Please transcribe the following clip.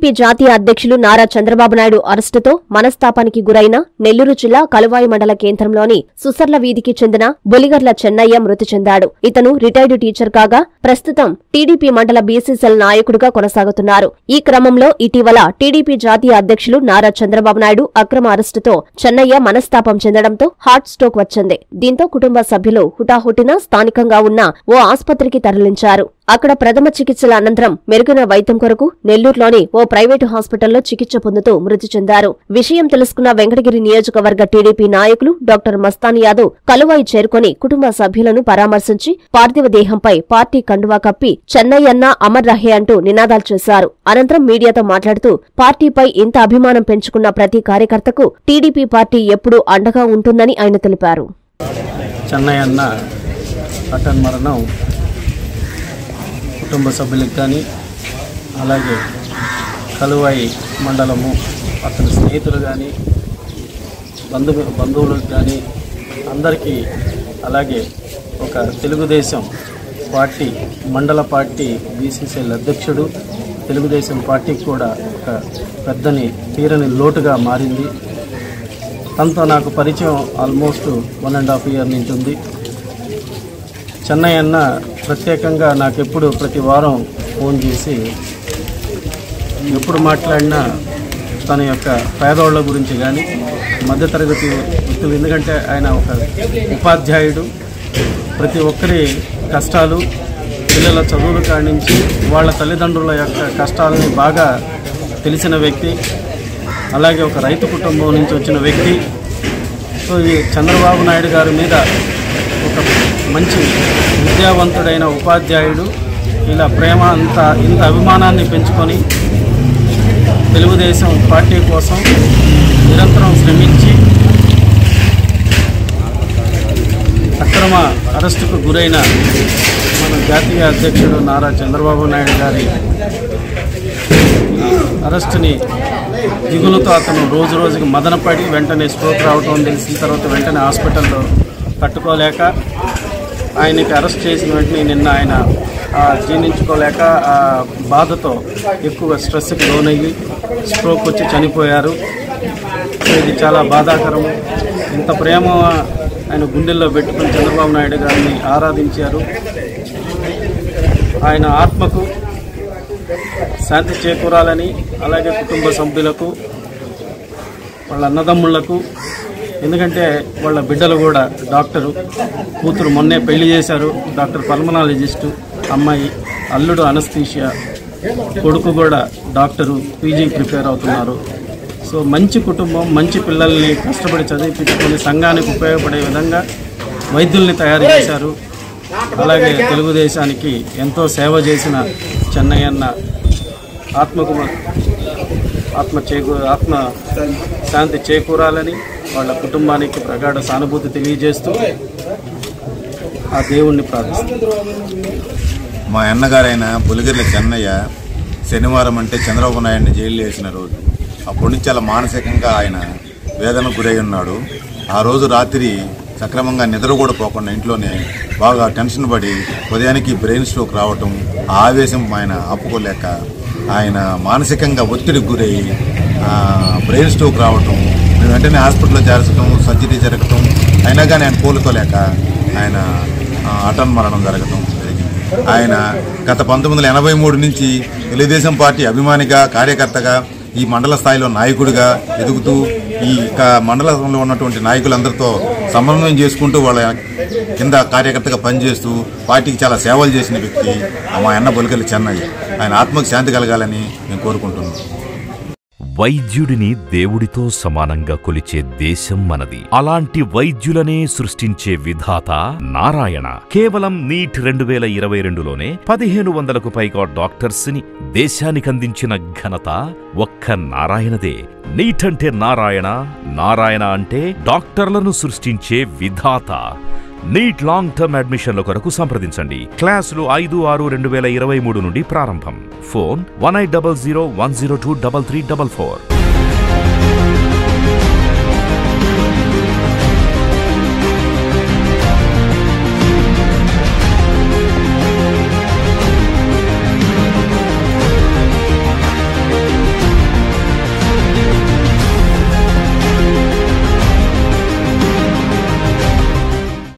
TDP జాతీయ అధ్యక్షులు నారా చంద్రబాబు నాయుడు అరెస్టుతో మనస్తాపానికి గురైన నెల్లూరు జిల్లా కలువాయి మండల కేంద్రంలోని సుసర్ల వీధికి చెందిన బొలిగర్ల చెన్నయ్య మృతి చెందాడు ఇతను రిటైర్డ్ టీచర్ కాగా ప్రస్తుతం టీడీపీ మండల బీసీసీఎల్ నాయకుడిగా కొనసాగుతున్నారు ఈ క్రమంలో ఇటీవల టీడీపీ జాతీయ అధ్యక్షులు నారా చంద్రబాబు నాయుడు అక్రమ అరెస్టుతో చెన్నయ్య మనస్తాపం చెందడంతో హార్ట్ స్ట్రోక్ వచ్చింది దీంతో కుటుంబ సభ్యులు హుటాహుటిన స్థానికంగా ఉన్న ఓ ఆసుపత్రికి తరలించారు అక్కడ ప్రథమ చికిత్సల అనంతరం మెరుగైన వైద్యం కొరకు నెల్లూరులోని ఓ ప్రైవేటు హాస్పిటల్లో చికిత్స పొందుతూ మృతి చెందారు విషయం తెలుసుకున్న వెంకటగిరి నియోజకవర్గ టీడీపీ నాయకులు డాక్టర్ మస్తాన్ యాదవ్ కలువాయి చేరుకొని కుటుంబ సభ్యులను పరామర్శించి పార్థివ దేహంపై పార్టీ కండువా కప్పి చెన్నయ్యన్న అమర్ రహే అంటూ నినాదాలు చేశారు అనంతరం మీడియాతో మాట్లాడుతూ పార్టీపై ఇంత అభిమానం పెంచుకున్న ప్రతి కార్యకర్తకు టీడీపీ పార్టీ ఎప్పుడూ అండగా ఉంటుందని ఆయన తెలిపారు చెన్నై అన్న అటన్ మరణం కుటుంబ సభ్యులకు కానీ అలాగే కలువాయి మండలము అతని స్నేహితులు కానీ బంధు బంధువులకు కానీ అందరికీ అలాగే ఒక తెలుగుదేశం పార్టీ మండల పార్టీ బీసీసీఎల్ అధ్యక్షుడు తెలుగుదేశం పార్టీకి కూడా ఒక పెద్దని తీరని లోటుగా మారింది తనతో నాకు పరిచయం almost one and half year నుంచి ఉంది చెన్నై అన్న ప్రత్యేకంగా నాకు ఎప్పుడు ప్రతి వారం ఫోన్ చేసి ఎప్పుడు మాట్లాడినా తన యొక్క పేదవాళ్ళ గురించి కానీ మధ్యతరగతి వ్యక్తులు ఎందుకంటే ఆయన ఒక ఉపాధ్యాయుడు ప్రతి ఒక్కరి కష్టాలు పిల్లల చదువుల కాడి నుంచి వాళ్ళ తల్లిదండ్రుల యొక్క కష్టాలని బాగా తెలిసిన వ్యక్తి అలాగే ఒక రైతు కుటుంబం నుంచి వచ్చిన వ్యక్తి సో ఈ చంద్రబాబు నాయుడు గారి మీద ఒక మంచి విద్యావంతుడైన ఉపాధ్యాయుడు ఇలా ప్రేమ అంత ఇంత అభిమానాన్ని పెంచుకొని తెలుగుదేశం పార్టీ కోసం నిరంతరం శ్రమించి అక్రమ అరెస్టుకు గురైన మన జాతీయ అధ్యక్షుడు నారా చంద్రబాబు నాయుడు గారి అరెస్టుని దిగులుతో అతను రోజు రోజుకి మదనపడి వెంటనే స్ట్రోక్ రావటం తెలిసిన తర్వాత వెంటనే హాస్పిటల్లో తట్టుకోలేక ఆయనకి అరెస్ట్ చేసిన వెంటనే నిన్న ఆయన ఆ, జీర్ణించుకోలేక ఆ బాధతో ఎక్కువ స్ట్రెస్కి లోనయ్యి స్ట్రోక్ వచ్చి చనిపోయారు సో ఇది చాలా బాధాకరం ఇంత ప్రేమ ఆయన గుండెల్లో పెట్టుకుని చంద్రబాబు నాయుడు గారిని ఆరాధించారు ఆయన ఆత్మకు శాంతి చేకూరాలని అలాగే కుటుంబ సభ్యులకు వాళ్ళ అన్నదమ్ముళ్లకు ఎందుకంటే వాళ్ళ బిడ్డలు కూడా డాక్టరు కూతురు మొన్నే పెళ్లి చేశారు డాక్టర్ పల్మనాలజిస్టు అమ్మాయి అల్లుడు అనస్థీషియా కొడుకు కూడా డాక్టరు పీజీ ప్రిపేర్ అవుతున్నారు సో మంచి కుటుంబం మంచి పిల్లల్ని కష్టపడి చదివించుకొని సంఘానికి ఉపయోగపడే విధంగా వైద్యుల్ని తయారు చేశారు అలాగే తెలుగుదేశానికి ఎంతో సేవ చేసిన చెన్నయ్యన్న ఆత్మకు ఆత్మ చేకూ ఆత్మ శాంతి చేకూరాలని వాళ్ళ కుటుంబానికి ప్రగాఢ సానుభూతి తెలియజేస్తూ ఆ దేవుణ్ణి ప్రార్థిస్తున్నాను మా అన్నగారైన బులిగిర్ల చెన్నయ్య శనివారం అంటే చంద్రబాబు నాయుడిని జైలు వేసిన రోజు అప్పటి నుంచి చాలా మానసికంగా ఆయన వేదనకు గురై ఉన్నాడు ఆ రోజు రాత్రి సక్రమంగా నిద్ర కూడా పోకుండా ఇంట్లోనే బాగా టెన్షన్ పడి ఉదయానికి బ్రెయిన్ స్ట్రోక్ రావటం ఆ ఆవేశం ఆయన ఆపుకోలేక ఆయన మానసికంగా ఒత్తిడికి గురై ఆ, బ్రెయిన్ స్ట్రోక్ రావటం మేము వెంటనే హాస్పిటల్లో చేర్చడం సర్జరీ జరగటం అయినా కానీ ఆయన కోలుకోలేక ఆయన ఆ, అటన్ మరణం జరగటం జరిగింది ఆయన గత పంతొమ్మిది వందల ఎనభై మూడు నుంచి తెలుగుదేశం పార్టీ అభిమానిగా కార్యకర్తగా ఈ మండల స్థాయిలో నాయకుడిగా ఎదుగుతూ ఈ క- మండలంలో ఉన్నటువంటి నాయకులందరితో సమన్వయం చేసుకుంటూ వాళ్ళ కింద కార్యకర్తగా పనిచేస్తూ పార్టీకి చాలా సేవలు చేసిన వ్యక్తి మా అన్న బొలికల్లి చెన్నయ్య ఆయన ఆత్మకు శాంతి కలగాలని నేను కోరుకుంటున్నాను వైద్యుడిని దేవుడితో సమానంగా కొలిచే దేశం మనది అలాంటి వైద్యులనే సృష్టించే విధాత నారాయణ కేవలం నీట్ రెండు వేల ఇరవై రెండులోనే పదిహేను వందలకు పైగా డాక్టర్స్ ని దేశానికందించిన ఘనత ఒక్క నారాయణదే నీట్ అంటే నారాయణ నారాయణ అంటే డాక్టర్లను సృష్టించే విధాత నీట్ లాంగ్ టర్మ్ అడ్మిషన్ల కొరకు సంప్రదించండి క్లాసులు ఐదు ఆరు రెండు వేల ఇరవై మూడు నుండి ప్రారంభం phone one eight double zero one zero two double three double four